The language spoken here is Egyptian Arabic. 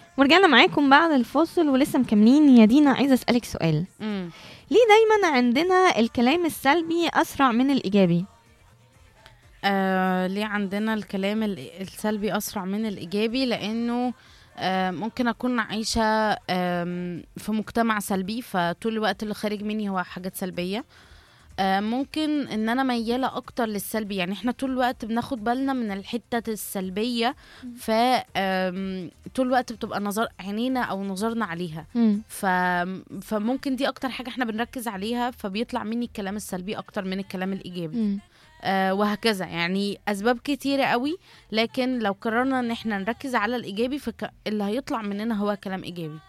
ورجعنا معاكم بعد الفاصل ولسه مكملين يا دينا عايزه اسالك سؤال مم. ليه دايما عندنا الكلام السلبي اسرع من الايجابي آه ليه عندنا الكلام ال- السلبي أسرع من الإيجابي لأنه آه ممكن أكون عايشة آم، في مجتمع سلبي فطول الوقت اللي خارج مني هو حاجات سلبية آه ممكن ان انا مياله اكتر للسلبي يعني احنا طول الوقت بناخد بالنا من الحته السلبيه ف آم، طول الوقت بتبقى نظر عينينا او نظرنا عليها مم. ف... فممكن دي اكتر حاجه احنا بنركز عليها فبيطلع مني الكلام السلبي اكتر من الكلام الايجابي مم. آه وهكذا يعني اسباب كتيره قوي لكن لو قررنا ان احنا نركز على الايجابي فاللي هيطلع مننا هو كلام ايجابي